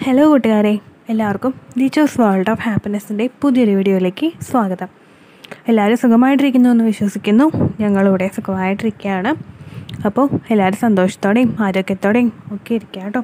hello കൂട്ടുകാരെ എല്ലാവർക്കും teachers world of ഹാപ്പിനെസ്സിൻ്റെ പുതിയൊരു വീഡിയോയിലേക്ക് സ്വാഗതം എല്ലാവരും സുഖമായിട്ടിരിക്കുന്നു എന്ന് വിശ്വസിക്കുന്നു ഞങ്ങളിവിടെ സുഖമായിട്ടിരിക്കുകയാണ് അപ്പോൾ എല്ലാവരും സന്തോഷത്തോടെയും ആരോഗ്യത്തോടെയും ഒക്കെ ഇരിക്കുക കേട്ടോ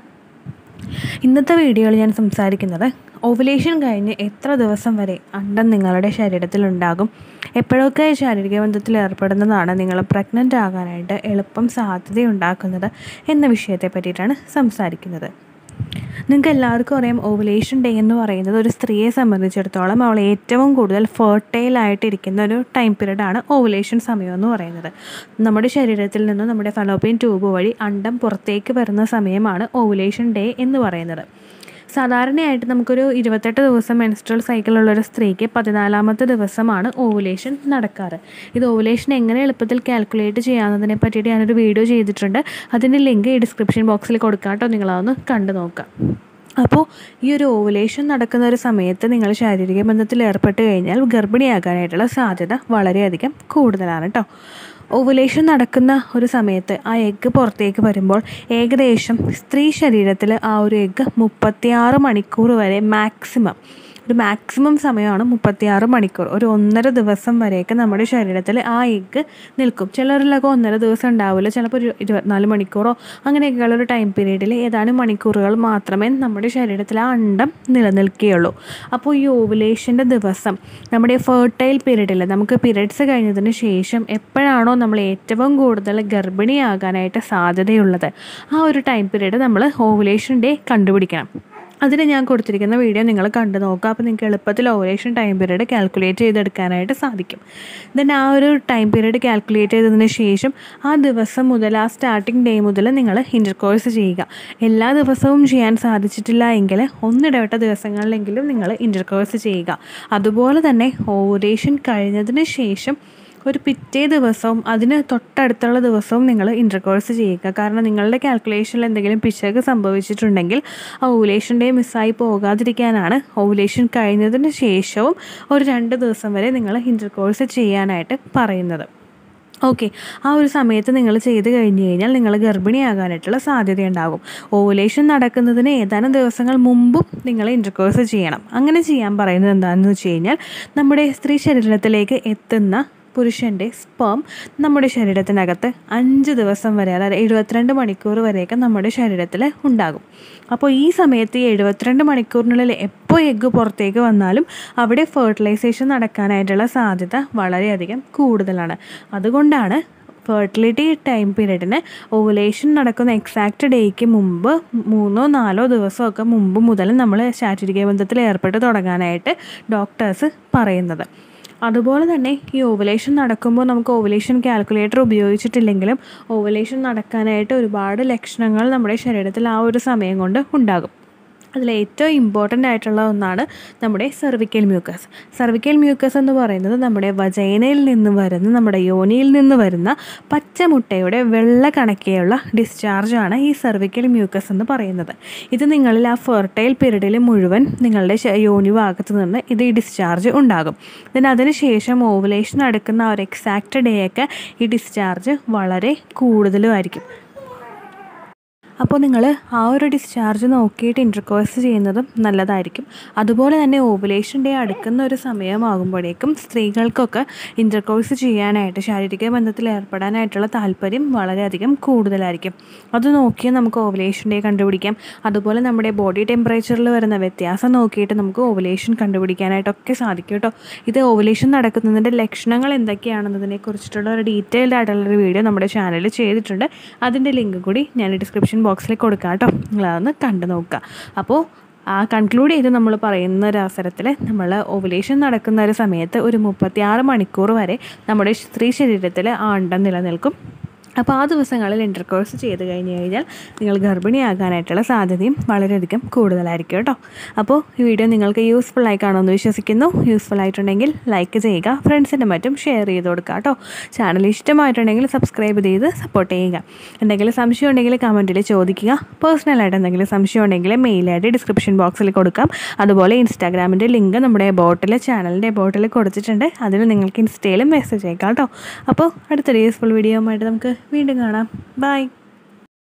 ഇന്നത്തെ വീഡിയോയിൽ ഞാൻ സംസാരിക്കുന്നത് ഓവുലേഷൻ കഴിഞ്ഞ് എത്ര ദിവസം വരെ അണ്ടം നിങ്ങളുടെ ശരീരത്തിലുണ്ടാകും എപ്പോഴൊക്കെ ശാരീരിക ബന്ധത്തിൽ ഏർപ്പെടുന്നതാണ് നിങ്ങൾ പ്രഗ്നൻ്റ് ആകാനായിട്ട് എളുപ്പം സാധ്യതയുണ്ടാക്കുന്നത് എന്ന വിഷയത്തെ പറ്റിയിട്ടാണ് സംസാരിക്കുന്നത് നിങ്ങൾക്ക് എല്ലാവർക്കും അറിയാം ഓവുലേഷൻ ഡേ എന്ന് പറയുന്നത് ഒരു സ്ത്രീയെ സംബന്ധിച്ചിടത്തോളം അവൾ ഏറ്റവും കൂടുതൽ ഫെർട്ടൈൽ ആയിട്ടിരിക്കുന്ന ഒരു ടൈം പീരീഡാണ് ഓവുലേഷൻ സമയം എന്ന് പറയുന്നത് നമ്മുടെ ശരീരത്തിൽ നിന്ന് നമ്മുടെ ഫലോപ്പിയൻ ട്യൂബ് വഴി അണ്ടം പുറത്തേക്ക് വരുന്ന സമയമാണ് ഓവുലേഷൻ ഡേ എന്ന് പറയുന്നത് സാധാരണയായിട്ട് നമുക്കൊരു ഇരുപത്തെട്ട് ദിവസം മെൻസ്ട്രൽ സൈക്കിളുള്ള ഒരു സ്ത്രീക്ക് പതിനാലാമത്തെ ദിവസമാണ് ഓവുലേഷൻ നടക്കാറ് ഇത് ഓവുലേഷൻ എങ്ങനെ എളുപ്പത്തിൽ കാൽക്കുലേറ്റ് ചെയ്യാവുന്നതിനെ പറ്റിയിട്ട് ഞാനൊരു വീഡിയോ ചെയ്തിട്ടുണ്ട് അതിൻ്റെ ലിങ്ക് ഈ ഡിസ്ക്രിപ്ഷൻ ബോക്സിൽ കൊടുക്കാം കേട്ടോ നിങ്ങളതൊന്ന് കണ്ടു നോക്കാം അപ്പോൾ ഈ ഒരു ഓവുലേഷൻ നടക്കുന്ന ഒരു സമയത്ത് നിങ്ങൾ ശാരീരിക ബന്ധത്തിൽ ഏർപ്പെട്ട് കഴിഞ്ഞാൽ ഗർഭിണിയാകാനായിട്ടുള്ള സാധ്യത വളരെയധികം കൂടുതലാണ് കേട്ടോ ഓവുലേഷൻ നടക്കുന്ന ഒരു സമയത്ത് ആ എഗ്ഗ് പുറത്തേക്ക് വരുമ്പോൾ ഏകദേശം സ്ത്രീ ശരീരത്തിൽ ആ ഒരു എഗ്ഗ് മുപ്പത്തിയാറ് മണിക്കൂർ വരെ മാക്സിമം ഒരു മാക്സിമം സമയമാണ് മുപ്പത്തിയാറ് മണിക്കൂർ ഒരു ഒന്നര ദിവസം വരെയൊക്കെ നമ്മുടെ ശരീരത്തിൽ ആ എഗ്ഗ് നിൽക്കും ചിലരിലൊക്കെ ഒന്നര ദിവസം ഉണ്ടാവില്ല ചിലപ്പോൾ ഒരു ഇരുപത്തിനാല് മണിക്കൂറോ അങ്ങനെയൊക്കെയുള്ള ഒരു ടൈം പീരീഡിൽ ഏതാനും മണിക്കൂറുകൾ മാത്രമേ നമ്മുടെ ശരീരത്തിൽ ആ അണ്ടം നിലനിൽക്കുകയുള്ളൂ അപ്പോൾ ഈ ഓവുലേഷൻ്റെ ദിവസം നമ്മുടെ ഫെർട്ടൈൽ പീരീഡിൽ നമുക്ക് പീരീഡ്സ് കഴിഞ്ഞതിന് ശേഷം എപ്പോഴാണോ നമ്മൾ ഏറ്റവും കൂടുതൽ ഗർഭിണിയാകാനായിട്ട് സാധ്യതയുള്ളത് ആ ഒരു ടൈം പീരീഡ് നമ്മൾ ഓവുലേഷൻ ഡേ കണ്ടുപിടിക്കണം അതിന് ഞാൻ കൊടുത്തിരിക്കുന്ന വീഡിയോ നിങ്ങൾ കണ്ടു നോക്കുക അപ്പോൾ നിങ്ങൾക്ക് എളുപ്പത്തിൽ ഓവറേഷൻ ടൈം പീരീഡ് കാൽക്കുലേറ്റ് ചെയ്തെടുക്കാനായിട്ട് സാധിക്കും ദെൻ ആ ഒരു ടൈം പീരീഡ് കാൽക്കുലേറ്റ് ചെയ്തതിന് ശേഷം ആ ദിവസം മുതൽ ആ സ്റ്റാർട്ടിംഗ് ഡേ മുതൽ നിങ്ങൾ ഇൻ്റർകോഴ്സ് ചെയ്യുക എല്ലാ ദിവസവും ചെയ്യാൻ സാധിച്ചിട്ടില്ല എങ്കിൽ ഒന്നിടവിട്ട ദിവസങ്ങളിലെങ്കിലും നിങ്ങൾ ഇൻ്റർകോഴ്സ് ചെയ്യുക അതുപോലെ തന്നെ ഓവറേഷൻ കഴിഞ്ഞതിന് ശേഷം ഒരു പിറ്റേ ദിവസവും അതിന് തൊട്ടടുത്തുള്ള ദിവസവും നിങ്ങൾ ഇൻ്റർകോഴ്സ് ചെയ്യുക കാരണം നിങ്ങളുടെ കാൽക്കുലേഷനിൽ എന്തെങ്കിലും പിശക് സംഭവിച്ചിട്ടുണ്ടെങ്കിൽ ആ ഓവുലേഷൻ ഡേ മിസ്സായി പോകാതിരിക്കാനാണ് ഓവുലേഷൻ കഴിഞ്ഞതിന് ശേഷവും ഒരു രണ്ട് ദിവസം വരെ നിങ്ങൾ ഇൻ്റർകോഴ്സ് ചെയ്യാനായിട്ട് പറയുന്നത് ഓക്കെ ആ ഒരു സമയത്ത് നിങ്ങൾ ചെയ്ത് കഴിഞ്ഞ് കഴിഞ്ഞാൽ നിങ്ങൾ ഗർഭിണിയാകാനായിട്ടുള്ള സാധ്യതയുണ്ടാകും ഓവുലേഷൻ നടക്കുന്നതിന് ഏതാനും ദിവസങ്ങൾ മുമ്പും നിങ്ങൾ ഇൻ്റർകോഴ്സ് ചെയ്യണം അങ്ങനെ ചെയ്യാൻ പറയുന്നത് എന്താണെന്ന് വെച്ച് കഴിഞ്ഞാൽ നമ്മുടെ സ്ത്രീ ശരീരത്തിലേക്ക് എത്തുന്ന പുരുഷൻ്റെ സ്പേം നമ്മുടെ ശരീരത്തിനകത്ത് അഞ്ച് ദിവസം വരെ അതായത് എഴുപത്തിരണ്ട് മണിക്കൂർ വരെയൊക്കെ നമ്മുടെ ശരീരത്തിൽ ഉണ്ടാകും അപ്പോൾ ഈ സമയത്ത് ഈ എഴുപത്തിരണ്ട് മണിക്കൂറിനുള്ളിൽ എപ്പോൾ എഗ്ഗ് പുറത്തേക്ക് വന്നാലും അവിടെ ഫെർട്ടിലൈസേഷൻ നടക്കാനായിട്ടുള്ള സാധ്യത വളരെയധികം കൂടുതലാണ് അതുകൊണ്ടാണ് ഫെർട്ടിലിറ്റി ടൈം പീരീഡിന് ഓവുലേഷൻ നടക്കുന്ന എക്സാക്റ്റ് ഡേക്ക് മുമ്പ് മൂന്നോ നാലോ ദിവസമൊക്കെ മുമ്പ് മുതൽ നമ്മൾ ശാരീരിക ബന്ധത്തിൽ ഏർപ്പെട്ട് തുടങ്ങാനായിട്ട് ഡോക്ടേഴ്സ് പറയുന്നത് അതുപോലെ തന്നെ ഈ ഓവുലേഷൻ നടക്കുമ്പോൾ നമുക്ക് ഓവുലേഷൻ കാൽക്കുലേറ്റർ ഉപയോഗിച്ചിട്ടില്ലെങ്കിലും ഓവുലേഷൻ നടക്കാനായിട്ട് ഒരുപാട് ലക്ഷണങ്ങൾ നമ്മുടെ ശരീരത്തിൽ ആ ഒരു സമയം കൊണ്ട് ഉണ്ടാകും അതിൽ ഏറ്റവും ഇമ്പോർട്ടൻ്റ് ആയിട്ടുള്ള ഒന്നാണ് നമ്മുടെ സെർവിക്കൽ മ്യൂക്കസ് സെർവിക്കൽ മ്യൂക്കസ് എന്ന് പറയുന്നത് നമ്മുടെ വജൈനയിൽ നിന്ന് വരുന്ന നമ്മുടെ യോനിയിൽ നിന്ന് വരുന്ന പച്ചമുട്ടയുടെ വെള്ള കണക്കെയുള്ള ഡിസ്ചാർജാണ് ഈ സെർവിക്കൽ മ്യൂക്കസ് എന്ന് പറയുന്നത് ഇത് നിങ്ങളിൽ ആ ഫെർട്ടൈൽ പീരീഡിൽ മുഴുവൻ നിങ്ങളുടെ യോനി ഭാഗത്ത് നിന്ന് ഇത് ഈ ഡിസ്ചാർജ് ഉണ്ടാകും then അതിനുശേഷം ഓവുലേഷൻ നടക്കുന്ന ആ ഒരു എക്സാക്റ്റ് ഡേ ഒക്കെ ഈ ഡിസ്ചാർജ് വളരെ കൂടുതലുമായിരിക്കും അപ്പോൾ നിങ്ങൾ ആ ഒരു ഡിസ്ചാർജ് നോക്കിയിട്ട് ഇൻ്റർകോഴ്സ് ചെയ്യുന്നതും നല്ലതായിരിക്കും അതുപോലെ തന്നെ ഓവുലേഷൻ ഡേ അടുക്കുന്ന ഒരു സമയമാകുമ്പോഴേക്കും സ്ത്രീകൾക്കൊക്കെ ഇൻ്റർകോഴ്സ് ചെയ്യാനായിട്ട് ശാരീരിക ബന്ധത്തിൽ ഏർപ്പെടാനായിട്ടുള്ള താല്പര്യം വളരെയധികം കൂടുതലായിരിക്കും അത് നോക്കി നമുക്ക് ഓവുലേഷൻ ഡേ കണ്ടുപിടിക്കാം അതുപോലെ നമ്മുടെ ബോഡി ടെമ്പറേച്ചറിൽ വരുന്ന വ്യത്യാസം നോക്കിയിട്ട് നമുക്ക് ഓവുലേഷൻ കണ്ടുപിടിക്കാനായിട്ടൊക്കെ സാധിക്കും കേട്ടോ ഇത് ഓവുലേഷൻ നടക്കുന്നതിൻ്റെ ലക്ഷണങ്ങൾ എന്തൊക്കെയാണെന്നതിനെ കുറിച്ചിട്ടുള്ള ഒരു ഡീറ്റെയിൽഡ് ആയിട്ടുള്ളൊരു വീഡിയോ നമ്മുടെ ചാനലിൽ ചെയ്തിട്ടുണ്ട് അതിൻ്റെ ലിങ്ക് കൂടി ഞാൻ ഡിസ്ക്രിപ്ഷൻ ബോക്സിൽ കൊടുക്കാം കേട്ടോ നിങ്ങളതൊന്ന് കണ്ടു നോക്കുക അപ്പോൾ ആ കൺക്ലൂഡ് ചെയ്ത് നമ്മൾ പറയുന്ന ഒരു അവസരത്തിൽ നമ്മൾ ഓവുലേഷൻ നടക്കുന്ന ഒരു സമയത്ത് ഒരു മുപ്പത്തിയാറ് മണിക്കൂർ വരെ നമ്മുടെ സ്ത്രീ ശരീരത്തിൽ ആ അണ്ടം നിലനിൽക്കും അപ്പോൾ ആ ദിവസങ്ങളിൽ ഇൻ്റർകോഴ്സ് ചെയ്ത് കഴിഞ്ഞ് കഴിഞ്ഞാൽ നിങ്ങൾ ഗർഭിണിയാകാനായിട്ടുള്ള സാധ്യതയും വളരെയധികം കൂടുതലായിരിക്കും കേട്ടോ അപ്പോൾ ഈ വീഡിയോ നിങ്ങൾക്ക് യൂസ്ഫുൾ ആയി കാണുമെന്ന് വിശ്വസിക്കുന്നു യൂസ്ഫുൾ ആയിട്ടുണ്ടെങ്കിൽ ലൈക്ക് ചെയ്യുക ഫ്രണ്ട്സിൻ്റെ മറ്റും ഷെയർ ചെയ്ത് കൊടുക്കുക കേട്ടോ ചാനൽ ഇഷ്ടമായിട്ടുണ്ടെങ്കിൽ സബ്സ്ക്രൈബ് ചെയ്ത് സപ്പോർട്ട് ചെയ്യുക എന്തെങ്കിലും സംശയം ഉണ്ടെങ്കിൽ കമൻറ്റിൽ ചോദിക്കുക പേഴ്സണലായിട്ട് എന്തെങ്കിലും സംശയം ഉണ്ടെങ്കിൽ മെയിൽ ഐ ഡി ഡിസ്ക്രിപ്ഷൻ ബോക്സിൽ കൊടുക്കാം അതുപോലെ ഇൻസ്റ്റാഗ്രാമിൻ്റെ ലിങ്ക് നമ്മുടെ ബോട്ടിൽ ചാനലിൻ്റെ ബോട്ടിൽ കൊടുത്തിട്ടുണ്ട് അതിൽ നിങ്ങൾക്ക് ഇൻസ്റ്റയിലും മെസ്സേജ് അയക്കാം കേട്ടോ അപ്പോൾ അടുത്തൊരു യൂസ്ഫുൾ വീഡിയോ ആയിട്ട് നമുക്ക് വീണ്ടും കാണാം ബൈ